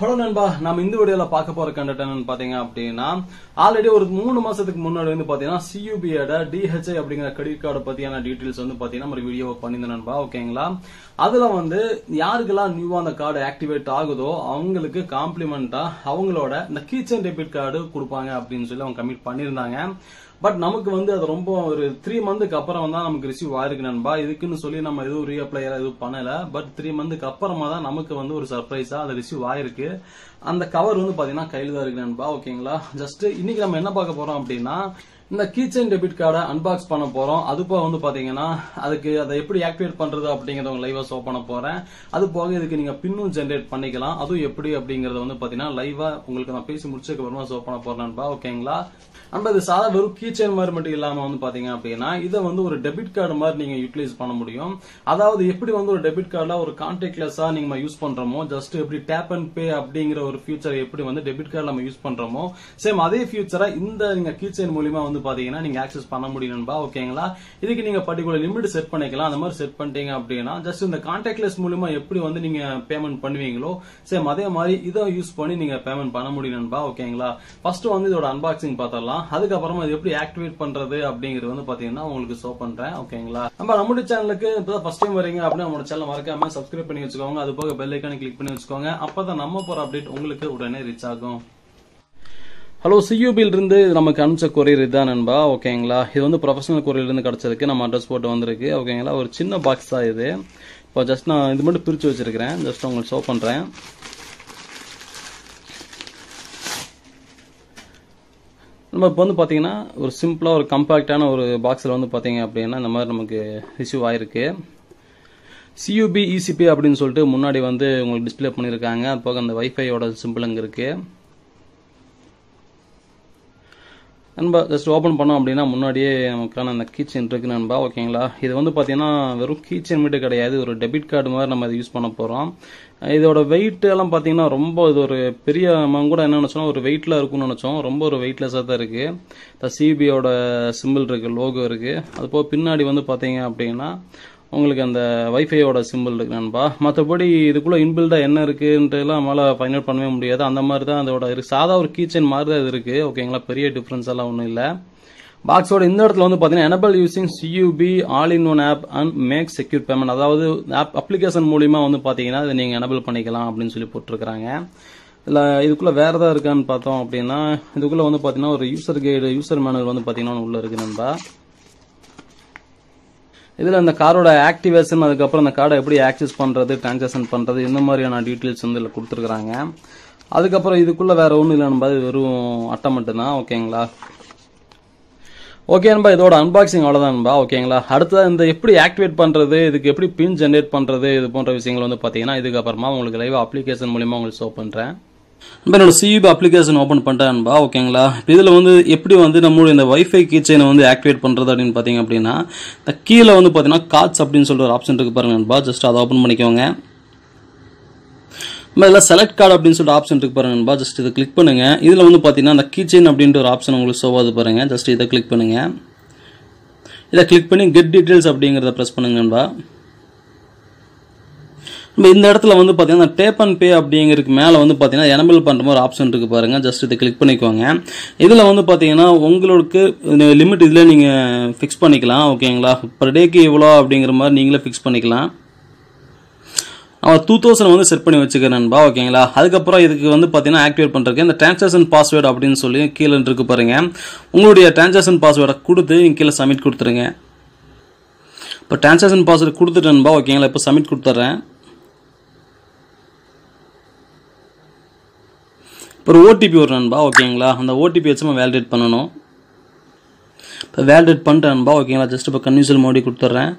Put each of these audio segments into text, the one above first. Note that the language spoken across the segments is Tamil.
ஹலோ நண்பா நம்ம இந்த வீடியோல பார்க்க போற கண்டென்ட் என்னன்னு பாத்தீங்க அப்படின்னா ஆல்ரெடி ஒரு மூணு மாசத்துக்கு முன்னாடி வந்து பாத்தீங்கன்னா சியூபியோட டிஹெச்ஐ அப்படிங்கிற கிரெடிட் கார்டு பத்தியான டீடைல்ஸ் வந்து பாத்தீங்கன்னா ஒரு வீடியோ பண்ணியிருந்தேன் நண்பா ஓகேங்களா அதுல வந்து யாருக்கெல்லாம் நியூவா அந்த கார்டு ஆக்டிவேட் ஆகுதோ அவங்களுக்கு காம்ப்ளிமெண்டா அவங்களோட இந்த கீச்சன் டெபிட் கார்டு கொடுப்பாங்க அப்படின்னு சொல்லி அவங்க கமிட் பண்ணியிருந்தாங்க பட் நமக்கு வந்து அது ரொம்ப ஒரு த்ரீ மந்த்துக்கு அப்புறம் தான் நமக்கு ரிசீவ் ஆயிருக்கு நண்பா இதுக்குன்னு சொல்லி நம்ம எதுவும் ரீஅப்ளை எதுவும் பண்ணல பட் த்ரீ மந்த்துக்கு அப்புறமா தான் நமக்கு வந்து ஒரு சர்ப்ரைஸா அது ரிசீவ் ஆயிருக்கு அந்த கவர் வந்து பாத்தீங்கன்னா கையில தான் இருக்கு நண்பா ஓகேங்களா ஜஸ்ட் இன்னைக்கு நம்ம என்ன பார்க்க போறோம் அப்படின்னா இந்த கீச்சன் டெபிட் கார்டை அன்பாக்ஸ் பண்ண போறோம் அது போக வந்து பாத்தீங்கன்னா அதுக்கு அதை எப்படி ஆக்டிவேட் பண்றது அப்படிங்கறத உங்க லைவா ஷோ பண்ண போறேன் அது போக இதுக்கு நீங்க பின்னும் ஜென்ரேட் பண்ணிக்கலாம் அதுவும் எப்படி அப்படிங்கறத வந்து பாத்தீங்கன்னா லைவா உங்களுக்கு நான் பேசி முடிச்சதுக்கு அப்புறமா ஷோ பண்ண போறேன் நண்பா ஓகேங்களா நம்ம இது சாதா வெறும் கீச்சன் மாதிரி மட்டும் இல்லாம வந்து பாத்தீங்க அப்படின்னா இதை வந்து ஒரு டெபிட் கார்டு மாதிரி நீங்க யூட்டிலைஸ் பண்ண முடியும் அதாவது எப்படி வந்து ஒரு டெபிட் கார்டுல ஒரு கான்டாக்ட்லெஸ்ஸா நீங்க யூஸ் பண்றோமோ ஜஸ்ட் எப்படி டேப் அண்ட் பே அப்படிங்கிற ஒரு ஃபியூச்சர் எப்படி வந்து டெபிட் கார்டு நம்ம யூஸ் பண்றோமோ சேம் அதே ஃபியூச்சரை இந்த நீங்க கீச்சன் மூலியமா வந்து பாத்தீங்கன்னா நீங்க ஆக்சஸ் பண்ண முடியும் நண்பா ஓகேங்களா இதுக்கு நீங்க பர்டிகுலர் லிமிட் செட் பண்ணிக்கலாம் அந்த மாதிரி செட் பண்ணிட்டீங்க அப்படின்னா ஜஸ்ட் இந்த கான்டாக்ட்லெஸ் மூலியமா எப்படி வந்து நீங்க பேமெண்ட் பண்ணுவீங்களோ சேம் அதே மாதிரி இதை யூஸ் பண்ணி நீங்க பேமெண்ட் பண்ண முடியும் நண்பா ஓகேங்களா ஃபர்ஸ்ட் வந்து இதோட அன்பாக்சிங் பார்த்தரலாம் அதுக்கப்புறமா இது எப்படி ஆக்டிவேட் பண்றது அப்படிங்கிறது வந்து பாத்தீங்கன்னா உங்களுக்கு ஷோ பண்றேன் ஓகேங்களா நம்ம நம்முடைய சேனலுக்கு இப்பதான் ஃபர்ஸ்ட் டைம் வரீங்க அப்படின்னா நம்மளோட சேனல் மறக்காம சப்ஸ்கிரைப் பண்ணி வச்சுக்கோங்க அது போக பெல் ஐக்கானை கிளிக் பண்ணி வச்சுக்கோங்க அப்பதான் நம்ம போற அப்டேட் உங்களுக்கு உடனே ரீச் ஆகும் ஹலோ சியூபியில் இருந்து நமக்கு அனுப்பிச்ச கொரியர் இதுதான் நண்பா ஓகேங்களா இது வந்து ப்ரொஃபஷனல் கொரியர் இருந்து கிடைச்சிருக்கு நம்ம அட்ரஸ் போட்டு வந்திருக்கு ஓகேங்களா ஒரு சின்ன பாக்ஸ் தான் இது இப்போ ஜஸ்ட் நான் இது மட்டும் பிரிச்சு வச்சிருக்கிறேன் ஜஸ்ட் உங்களுக்கு ஷோ பண்றேன் நம்ம இப்போ வந்து பார்த்தீங்கன்னா ஒரு சிம்பிளாக ஒரு கம்பேக்டான ஒரு பாக்ஸில் வந்து பார்த்தீங்க அப்படின்னா இந்த மாதிரி நமக்கு ரிசீவ் ஆயிருக்கு சியூபி இசிபி அப்படின்னு சொல்லிட்டு முன்னாடி வந்து உங்களுக்கு டிஸ்பிளே பண்ணியிருக்காங்க அது போக அந்த வைஃபையோட சிம்பிள் அங்கே இருக்கு நண்பா ஜஸ்ட் ஓப்பன் பண்ணோம் அப்படின்னா முன்னாடியே நமக்கான அந்த கீச்சன் இருக்கு நண்பா ஓகேங்களா இது வந்து பார்த்தீங்கன்னா வெறும் கீச்சன் மட்டும் கிடையாது ஒரு டெபிட் கார்டு மாதிரி நம்ம அதை யூஸ் பண்ண போகிறோம் இதோட வெயிட் எல்லாம் பார்த்தீங்கன்னா ரொம்ப இது ஒரு பெரிய நம்ம கூட என்ன நினச்சோம் ஒரு வெயிட்டில் இருக்கும்னு நினச்சோம் ரொம்ப ஒரு வெயிட்லெஸ்ஸாக தான் இருக்குது இந்த சிபியோட சிம்பிள் இருக்குது லோகோ இருக்குது அது போக பின்னாடி வந்து பார்த்தீங்க அப்படின்னா உங்களுக்கு அந்த வைஃபையோட சிம்பிள் இருக்கு நண்பா மற்றபடி இதுக்குள்ள இன்பில்டா என்ன இருக்குன்றதுலாம் நம்மளால ஃபைண்ட் அவுட் பண்ணவே முடியாது அந்த மாதிரி தான் அதோட இருக்கு சாதா ஒரு கீச்சன் மாதிரி தான் இது இருக்கு ஓகேங்களா பெரிய டிஃபரன்ஸ் எல்லாம் ஒன்றும் இல்லை பாக்ஸோட இந்த இடத்துல வந்து பார்த்தீங்கன்னா enable using CUB all in one app and make secure payment அதாவது ஆப் அப்ளிகேஷன் மூலியமா வந்து பார்த்தீங்கன்னா இதை நீங்கள் எனபிள் பண்ணிக்கலாம் அப்படின்னு சொல்லி போட்டிருக்கிறாங்க இதில் இதுக்குள்ளே வேறு எதாவது இருக்கான்னு பார்த்தோம் அப்படின்னா இதுக்குள்ளே வந்து பார்த்தீங்கன்னா ஒரு யூசர் கைடு யூசர் மேனுவல் வந்து பார்த்தீங்கன்னா உள்ள இருக்கு நண்பா இதில் இந்த காரோட ஆக்டிவேஷன் அதுக்கப்புறம் அந்த கார்டை எப்படி ஆக்சஸ் பண்ணுறது டிரான்சாக்ஷன் பண்ணுறது இந்த மாதிரியான டீட்டெயில்ஸ் வந்து இதில் கொடுத்துருக்குறாங்க அதுக்கப்புறம் இதுக்குள்ளே வேற ஒன்றும் இல்லை நண்பா இது வெறும் அட்டை மட்டும்தான் ஓகேங்களா ஓகே நண்பா இதோட அன்பாக்சிங் அவ்வளோதான் நண்பா ஓகேங்களா அடுத்தது இந்த எப்படி ஆக்டிவேட் பண்ணுறது இதுக்கு எப்படி பின் ஜென்ரேட் பண்ணுறது இது போன்ற விஷயங்கள் வந்து பார்த்தீங்கன்னா இதுக்கப்புறமா உங்களுக்கு லைவ் அப்ளிகேஷன் மூலியமாக உங்களுக்கு ஷோ பண்ணுறேன் இப்போ என்னோட சியூபி அப்ளிகேஷன் ஓப்பன் பண்ணிட்டேன்பா ஓகேங்களா இப்போ இதில் வந்து எப்படி வந்து நம்மளுடைய இந்த வைஃபை கீச்சைனை வந்து ஆக்டிவேட் பண்ணுறது அப்படின்னு பார்த்தீங்க அப்படின்னா இந்த கீழே வந்து பார்த்தீங்கன்னா கார்ட்ஸ் அப்படின்னு சொல்லிட்டு ஒரு ஆப்ஷன் இருக்கு பாருங்க நண்பா ஜஸ்ட் அதை ஓப்பன் பண்ணிக்கோங்க நம்ம இதில் செலக்ட் கார்டு அப்படின்னு சொல்லிட்டு ஆப்ஷன் இருக்கு பாருங்க நண்பா ஜஸ்ட் இதை கிளிக் பண்ணுங்க இதில் வந்து பார்த்தீங்கன்னா அந்த கீச்சைன் அப்படின்ற ஒரு ஆப்ஷன் உங்களுக்கு ஷோவாது பாருங்க ஜஸ்ட் இதை கிளிக் பண்ணுங்க இதை கிளிக் பண்ணி கெட் டீட்டெயில்ஸ் அப்படிங்கிறத ப்ரெஸ் பண்ணுங்க நண்பா நம்ம இந்த இடத்துல வந்து பார்த்தீங்கன்னா டேப் அண்ட் பே அப்படிங்கிறதுக்கு மேலே வந்து பார்த்தீங்கன்னா எனபிள் பண்ணுற மாதிரி ஆப்ஷன் இருக்கு பாருங்க ஜஸ்ட் இதை கிளிக் பண்ணிக்கோங்க இதில் வந்து பார்த்தீங்கன்னா உங்களுக்கு லிமிட் இதில் நீங்கள் ஃபிக்ஸ் பண்ணிக்கலாம் ஓகேங்களா பர் டேக்கு இவ்வளோ அப்படிங்கிற மாதிரி நீங்களே ஃபிக்ஸ் பண்ணிக்கலாம் அவன் டூ தௌசண்ட் வந்து செட் பண்ணி வச்சுக்கிறேன் நண்பா ஓகேங்களா அதுக்கப்புறம் இதுக்கு வந்து பார்த்தீங்கன்னா ஆக்டிவேட் பண்ணுறதுக்கு இந்த டிரான்சாக்ஷன் பாஸ்வேர்டு அப்படின்னு சொல்லி கீழே இருக்கு பாருங்க உங்களுடைய டிரான்சாக்ஷன் பாஸ்வேர்டை கொடுத்து இங்க கீழே சப்மிட் கொடுத்துருங்க இப்போ டிரான்சாக்ஷன் பாஸ்வேர்டு கொடுத்துட்டேன்பா ஓகேங்களா இப்போ சப்மிட் கொடுத்துட்றேன் இப்போ ஒரு ஓடிபி வரும் நண்பா ஓகேங்களா அந்த ஓடிபி வச்சு நம்ம வேலிடேட் பண்ணணும் இப்போ வேலிடேட் பண்ணிட்டேன் நண்பா ஓகேங்களா ஜஸ்ட் இப்போ கன்வியூசல் மோடி கொடுத்துட்றேன்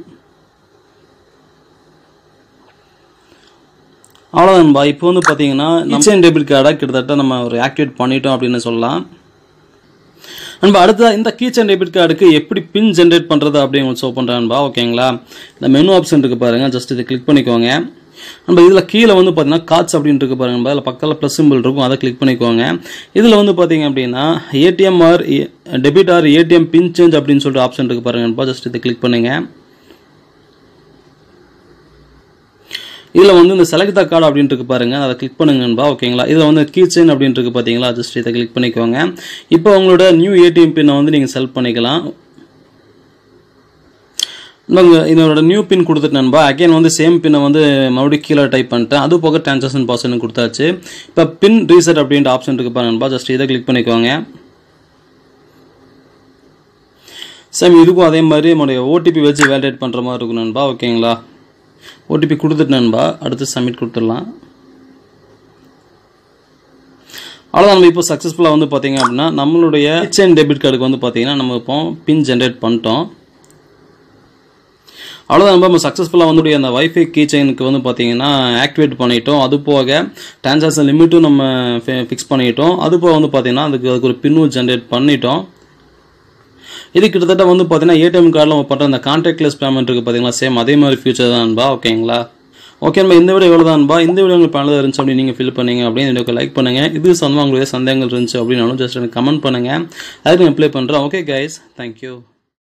அவ்வளோதான்பா இப்போ வந்து பார்த்தீங்கன்னா நம்ம டெபிட் கார்டை கிட்டத்தட்ட நம்ம ஒரு ஆக்டிவேட் பண்ணிட்டோம் அப்படின்னு சொல்லலாம் நண்பா அடுத்ததா இந்த கீச்சன் டெபிட் கார்டுக்கு எப்படி பின் ஜென்ரேட் பண்ணுறது அப்படின்னு ஷோ பண்ணுறேன்பா ஓகேங்களா இந்த மெனு ஆப்ஷன் இருக்கு பாருங்க ஜஸ்ட் இதை கிளிக் பண்ணிக்கோங்க நம்ம இதில் கீழே வந்து பார்த்தீங்கன்னா கார்ட்ஸ் அப்படின்னு இருக்கு பாருங்க அதில் பக்கத்தில் ப்ளஸ் சிம்பிள் இருக்கும் அதை கிளிக் பண்ணிக்கோங்க இதில் வந்து பார்த்தீங்க அப்படின்னா ATM or debit or ATM pin change அப்படின்னு சொல்லிட்டு ஆப்ஷன் இருக்கு பாருங்கப்பா ஜஸ்ட் இதை கிளிக் பண்ணுங்க இதில் வந்து இந்த செலக்ட் த கார்டு அப்படின்ட்டு இருக்கு பாருங்க அதை கிளிக் பண்ணுங்க நண்பா ஓகேங்களா இதில் வந்து கீ செயின் அப்படின்ட்டு இருக்கு பார்த்தீங்களா ஜஸ்ட் இதை கிளிக் பண்ணிக்கோங்க இப்போ உங்களோட நியூ ஏடிஎம் பின்னை வந்து நீங்கள் செலக்ட் பண்ணிக்கலாம் நண்பா இதோட நியூ பின் கொடுத்துட்டு நண்பா அகைன் வந்து சேம் பின்னை வந்து மறுபடியும் கீழே டைப் பண்ணிட்டேன் அது போக டிரான்சாக்ஷன் பாஸ்வேர்டு கொடுத்தாச்சு இப்போ பின் ரீசெட் அப்படின்ற ஆப்ஷன் இருக்கு பாருங்க நண்பா ஜஸ்ட் இதை கிளிக் பண்ணிக்கோங்க சேம் இதுக்கும் அதே மாதிரி நம்மளுடைய ஓடிபி வச்சு வேலிடேட் பண்ணுற மாதிரி இருக்கும் நண்பா ஓகேங்களா ஓடிபி கொடுத்துட்டு நண்பா அடுத்து சப்மிட் கொடுத்துடலாம் அவ்வளோதான் நம்ம இப்போ சக்ஸஸ்ஃபுல்லாக வந்து பார்த்தீங்க அப்படின்னா நம்மளுடைய செயின் டெபிட் கார்டுக்கு வந்து பார்த்தீங்கன்னா நம்ம இப்போ பின் ஜென்ரேட் பண்ணிட்டோம் அவ்வளோதான் நம்ம சக்ஸஸ்ஃபுல்லாக வந்து அந்த வைஃபை கீ செயினுக்கு வந்து பார்த்தீங்கன்னா ஆக்டிவேட் பண்ணிட்டோம் அது போக டிரான்சாக்ஷன் லிமிட்டும் நம்ம ஃபிக்ஸ் பண்ணிட்டோம் அது போக வந்து பார்த்தீங்கன்னா அதுக்கு அதுக்கு ஒரு பின்னும் ஜென்ரேட் பண்ணிட்டோம் இது கிட்டத்தட்ட வந்து பார்த்தீங்கன்னா ஏடிஎம் கார்டில் நம்ம பண்ணுற அந்த கான்டாக்ட்லெஸ் பேமெண்ட் இருக்குது பார்த்தீங்களா சேம் அதே மாதிரி ஃபியூச்சர் தான்பா ஓகேங்களா ஓகே நம்ம இந்த வீடியோ எவ்வளோ தான்பா இந்த வீடியோ உங்களுக்கு பண்ணதாக இருந்துச்சு அப்படின்னு நீங்கள் ஃபில் பண்ணீங்க அப்படின்னு இந்த வீடியோக்கு லைக் பண்ணுங்கள் இது சொந்தமாக உங்களுக்கு சந்தேகங்கள் இருந்துச்சு அப்படின்னாலும் ஜஸ்ட் எனக்கு கமெண்ட் பண்ணுங்கள் அதுக்கு நான் ரிப்ளை பண்ணுறேன் ஓகே கைஸ் தேங்க்யூ